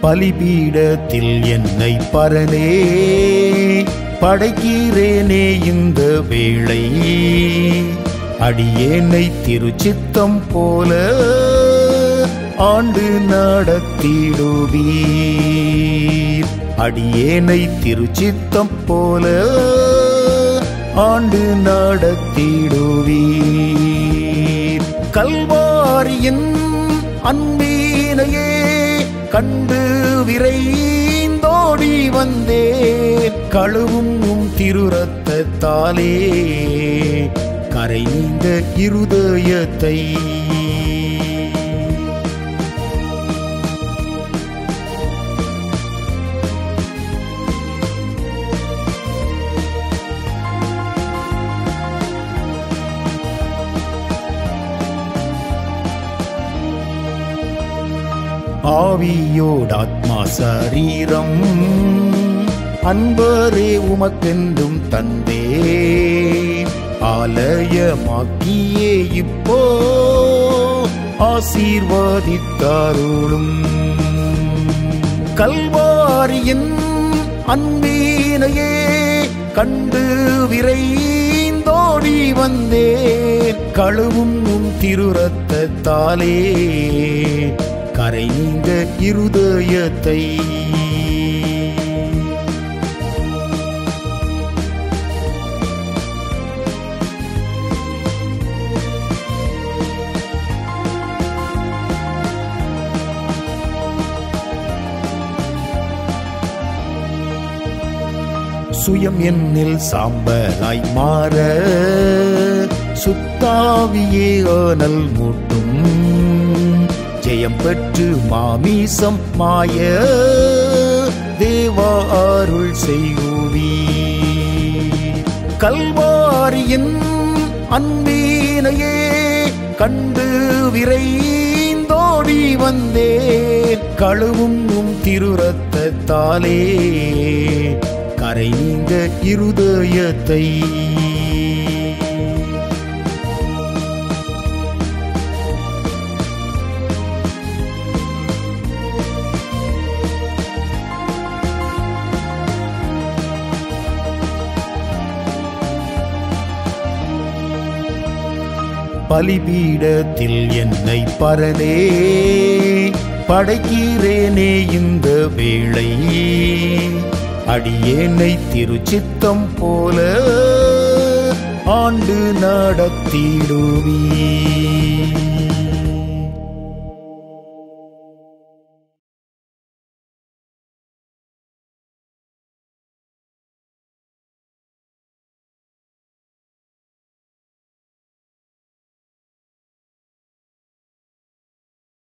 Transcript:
பலிபீடத்தில் என்னை பரனே படைக்கிறேனே இந்த வேளை அடியேனை திருச்சித்தம் போல ஆண்டு நடத்திடுவீர் அடியேனை திருச்சித்தம் போல ஆண்டு நடத்திடுவீர் கல்வாரியின் அன்பீனையே கண்டு விரைந்தோடி வந்தேன் கழுவும் உம் திருரத்தத்தாலே கரைந்த இருதயத்தை ஆவியோடாத்மா சரீரம் அன்பரே உமக்கென்றும் தந்தே ஆலயமாக்கியே இப்போ ஆசீர்வதித்தாருளும் கல்வாரியின் அன்பீனையே கண்டு விரைந்தோடி வந்தேன் கழுவும் உன் திருரத்தத்தாலே கரைந்த இருதயத்தை சுயம் என்னில் சாம்பலாய் மாற சுத்தாவியே ஆனல் மூட்டும் ஜெயம் பெற்று மாமீசம் மாய தேவா அருள் செய்குவி கல்வாரியின் அன்பீனையே கண்டு விரைந்தோடி வந்தேன் கழுவும் உம் திருரத்தத்தாலே கரைந்த இருதயத்தை பலிபீடத்தில் என்னை பரனே படைக்கிறேனே இந்த வேளை அடியேனை திருச்சித்தம் போல ஆண்டு நடத்திடுவீர்